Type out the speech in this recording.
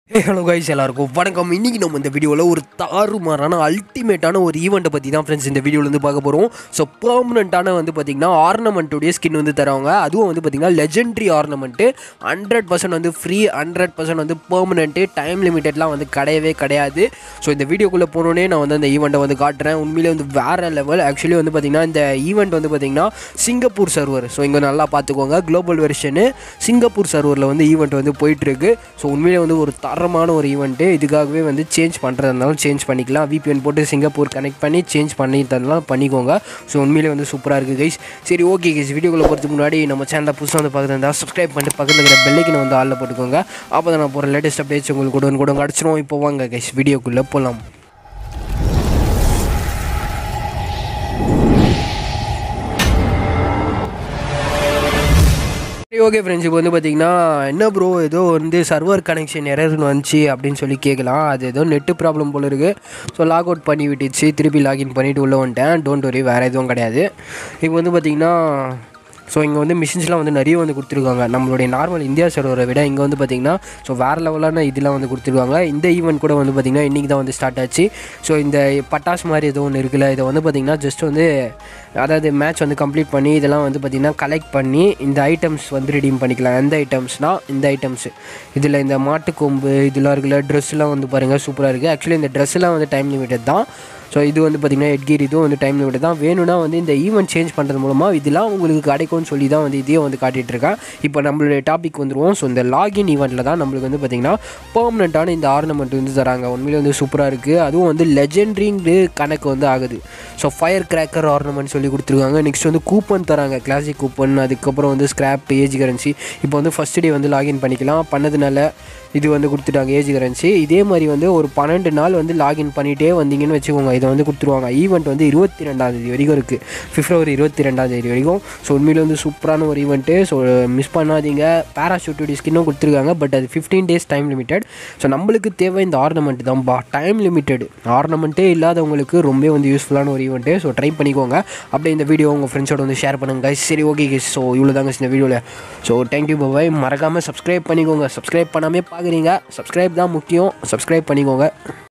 Hey hello guys எல்லாருக்கும் வணக்கம் இன்னைக்கு நம்ம இந்த வீடியோவில் ஒரு தாறுமாறான அல்டிமேட்டான ஒரு ஈவெண்ட்டை பற்றி தான் ஃப்ரெண்ட்ஸ் இந்த வீடியோவில் வந்து பார்க்க போகிறோம் ஸோ பர்மனெண்ட்டான வந்து பார்த்திங்கன்னா ஆர்னமெண்ட்டுடைய ஸ்கின் வந்து தருவாங்க அதுவும் வந்து பார்த்திங்கன்னா லெஜெண்ட்ரி ஆர்னமெண்ட்டு ஹண்ட்ரட் பர்சன்ட் வந்து ஃப்ரீ ஹண்ட்ரட் பர்சன்ட் வந்து பெர்மனெண்ட்டு டைம் லிமிட்டட்லாம் வந்து கிடையவே கிடையாது ஸோ இந்த வீடியோக்குள்ளே போனோடனே நான் வந்து அந்த ஈவெண்ட்டை வந்து காட்டுறேன் உண்மையிலே வந்து வேறு லெவல் ஆக்சுவலி வந்து பார்த்திங்கன்னா இந்த ஈவெண்ட் வந்து பார்த்திங்கன்னா சிங்கப்பூர் சர்வர் ஸோ இங்கே நல்லா பார்த்துக்கோங்க குளோபல் வெர்ஷனு சிங்கப்பூர் சர்வரில் வந்து ஈவெண்ட் வந்து போயிட்டுருக்கு ஸோ உண்மையிலே வந்து ஒரு தரமான ஒரு ஈவெண்ட்டு இதுக்காகவே வந்து சேஞ்ச் பண்ணுறதா இருந்தாலும் சேஞ்ச் பண்ணிக்கலாம் விபிஎன் போட்டு சிங்கப்பூர் கனெக்ட் பண்ணி சேஞ்ச் பண்ணி தரலாம் பண்ணிக்கோங்க ஸோ உண்மையிலே வந்து சூப்பராக இருக்குது கைஸ் சரி ஓகே கைஸ் வீடியோக்குள்ளே போகிறதுக்கு முன்னாடி நம்ம சேனலை புதுசாக வந்து பார்க்குறது இருந்தால் சப்ஸ்கிரைப் பண்ணிட்டு பக்கத்தில் இருக்கிற பெல்லைக்கு வந்து ஆளில் போட்டுக்கோங்க அப்போ தான் நான் போகிற லேட்டஸ்ட் அப்டேட்ஸ் உங்களுக்கு கூட கூட கிடச்சிரும் இப்போ வாங்க கைஸ் வீடியோக்குள்ளே போகலாம் சரி ஓகே ஃப்ரெண்ட்ஸ் இப்போ வந்து பார்த்தீங்கன்னா என்ன ப்ரோ ஏதோ வந்து சர்வர் கனெக்ஷன் எரர்னு வந்துச்சு அப்படின்னு சொல்லி கேட்கலாம் அது ஏதோ நெட்டு ப்ராப்ளம் போல இருக்குது ஸோ லாக் அவுட் பண்ணி விட்டுச்சு திருப்பி லாகின் பண்ணிவிட்டு உள்ளே வந்துட்டேன் டோன்ட் வரி வேறு எதுவும் கிடையாது இப்போ வந்து பார்த்தீங்கன்னா ஸோ இங்கே வந்து மிஷின்ஸ்லாம் வந்து நிறைய வந்து கொடுத்துருக்காங்க நம்மளுடைய நார்மல் இந்தியா சர்வரை விட இங்கே வந்து பார்த்திங்கன்னா ஸோ வேறு லெவலான இதெல்லாம் வந்து கொடுத்துருக்காங்க இந்த ஈவெண்ட் கூட வந்து பார்த்திங்கன்னா இன்றைக்கி தான் வந்து ஸ்டார்ட் ஆச்சு ஸோ இந்த பட்டாசு மாதிரி ஏதோ ஒன்று இருக்குல்ல இதை வந்து பார்த்திங்கன்னா ஜஸ்ட் வந்து அதாவது மேட்ச் வந்து கம்ப்ளீட் பண்ணி இதெல்லாம் வந்து பார்த்திங்கன்னா கலெக்ட் பண்ணி இந்த ஐட்டம்ஸ் வந்து ரெடீம் பண்ணிக்கலாம் எந்த ஐட்டம்ஸ்னால் இந்த ஐட்டம்ஸ் இதில் இந்த மாட்டுக்கொம்பு இதெல்லாம் இருக்குல்ல ட்ரெஸ்லாம் வந்து பாருங்கள் சூப்பராக இருக்குது ஆக்சுவலி இந்த ட்ரெஸ்லாம் வந்து டைம் லிமிட்டட் தான் ஸோ இது வந்து பார்த்திங்கன்னா ஹெட்கீர் இதுவும் வந்து டைம் லிமிட் தான் வேணும்னா வந்து இந்த ஈவெண்ட் சேஞ்ச் பண்ணுறது மூலமாக இதெல்லாம் உங்களுக்கு கிடைக்கும்னு சொல்லி தான் வந்து இதையும் வந்து காட்டிகிட்டு இருக்கேன் இப்போ நம்மளுடைய டாபிக் வந்துருவோம் ஸோ இந்த லாகின் ஈவெண்ட்டில் தான் நம்மளுக்கு வந்து பார்த்திங்கன்னா பர்மனெண்ட்டான இந்த ஆர்னமெண்ட் வந்து தராங்க உண்மையிலே வந்து சூப்பராக இருக்குது அதுவும் வந்து லெஜெண்ட்ரிங்கு கணக்கு வந்து ஆகுது ஸோ ஃபயர் கிராக்கர் ஆர்னமெண்ட் சொல்லி கொடுத்துருக்காங்க நெக்ஸ்ட் வந்து கூப்பன் தராங்க கிளாசிக் கூப்பன் அதுக்கப்புறம் வந்து ஸ்க்ராப் ஏஜ் கரன்சி இப்போ வந்து ஃபஸ்ட் டே வந்து லாகின் பண்ணிக்கலாம் பண்ணதுனால இது வந்து கொடுத்துட்டாங்க ஏஜ் கரன்சி இதே மாதிரி வந்து ஒரு பன்னெண்டு நாள் வந்து லாகின் பண்ணிகிட்டே வந்தீங்கன்னு வச்சுக்கோங்க இதை வந்து கொடுத்துருவாங்க ஈவெண்ட் வந்து இருபத்தி ரெண்டாந்தேதி வரைக்கும் இருக்குது பிப்ரவரி இருபத்தி ரெண்டாந்தேதி வரைக்கும் ஸோ உண்மையில வந்து சூப்பரான ஒரு ஈவெண்ட்டு ஸோ மிஸ் பண்ணாதீங்க பேராஷூட்டுடைய ஸ்கின்னும் கொடுத்துருக்காங்க பட் அது fifteen days time limited so நம்மளுக்கு தேவை இந்த ஆர்னமெண்ட் தான்ப்பா டைம் லிமிட்டட் ஆர்னமெண்ட்டே இல்லாதவங்களுக்கு ரொம்ப வந்து யூஸ்ஃபுல்லான ஒரு ஈவெண்ட்டு ஸோ ட்ரை பண்ணிக்கோங்க அப்படியே இந்த வீடியோ உங்கள் ஃப்ரெண்ட்ஸோட வந்து ஷேர் பண்ணுங்க guys. சரி ஓகே கைஸ் ஸோ இவ்வளோ தாங்க இந்த வீடியோவில் ஸோ தேங்க்யூ பாய் மறக்காமல் சப்ஸ்கிரைப் பண்ணிக்கோங்க சப்ஸ்கிரைப் பண்ணாமே பார்க்குறீங்க சப்ஸ்கிரைப் தான் முக்கியம் சப்ஸ்கிரைப் பண்ணிக்கோங்க